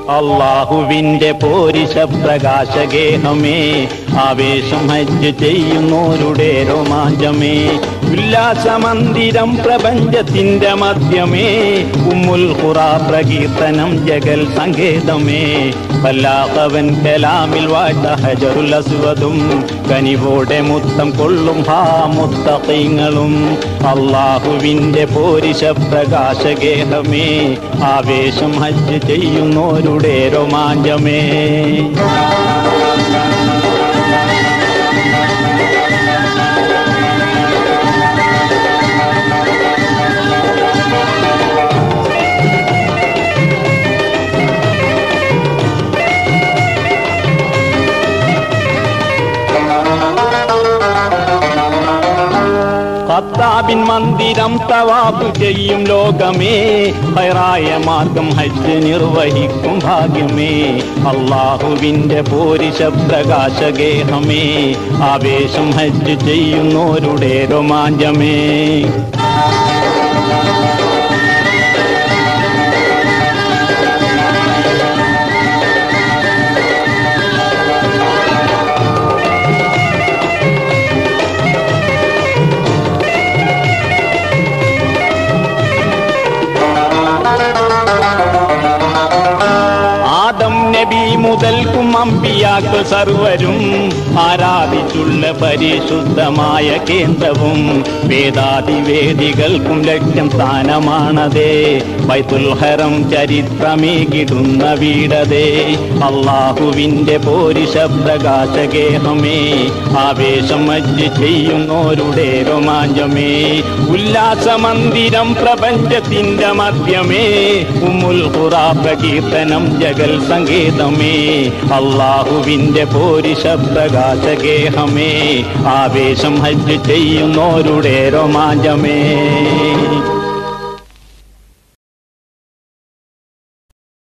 അള്ളാഹുവിന്റെ പോരിശ പ്രകാശഗേഹമേ ആവേശം ഹജ്ജ് ചെയ്യുന്നോരുടെ രോമാഞ്ചമേ ഉല്ലാസമന്ദിരം പ്രപഞ്ചത്തിന്റെ മധ്യമേ ഉമ്മുൽ ഖുറ പ്രകീർത്തനം ജഗൽ സങ്കേതമേ വല്ലാത്തവൻ കലാമിൽ വാഴ്ത്ത ഹജറുൽ അസ്വദും കനിവോടെ മുത്തം കൊള്ളും ഹാ മുത്തീങ്ങളും അള്ളാഹുവിന്റെ പോരിശ പ്രകാശഗേഹമേ ആവേശം ഹജ്ജ് ചെയ്യുന്നോരുടെ രോമാഞ്ചമേ ഖത്താബിൻ മന്ദിരം തവാബ് ചെയ്യും ലോകമേ ഹൈറായ മാർഗം ഹജ്ജ് നിർവഹിക്കും ഭാഗ്യമേ അള്ളാഹുവിന്റെ പോരിശ പ്രകാശഗേഹമേ ആവേശം ഹജ്ജ് ചെയ്യുന്നോരുടെ രോമാഞ്ചമേ ആദം നബി മുതൽക്കും അമ്പിയാക്കൾ സർവരും ആരാധിച്ചുള്ള പരിശുദ്ധമായ കേന്ദ്രവും വേദാതിവേദികൾക്കും ലക്ഷ്യം സ്ഥാനമാണതേ ബൈത്തുൽ ഹറം ചരിത്രമേകിടുന്ന വീടതേ അള്ളാഹുവിന്റെ പോരിശ പ്രകാശഗേഹമേ ആവേശം മജ്ജ് ചെയ്യുന്നോരുടെ രോമാഞ്ചമേ ഉല്ലാസമന്ദിരം പ്രപഞ്ചത്തിന്റെ മധ്യമേ ഉമ്മുൽ ഖുറ പ്രകീർത്തനം ജഗൽ സംഗീതമേ അള്ളാഹുവിന്റെ പോരിശ പ്രകാശഗേഹമേ ആവേശം ഹജ്ജ് ചെയ്യുന്നോരുടെ രോമാഞ്ചമേ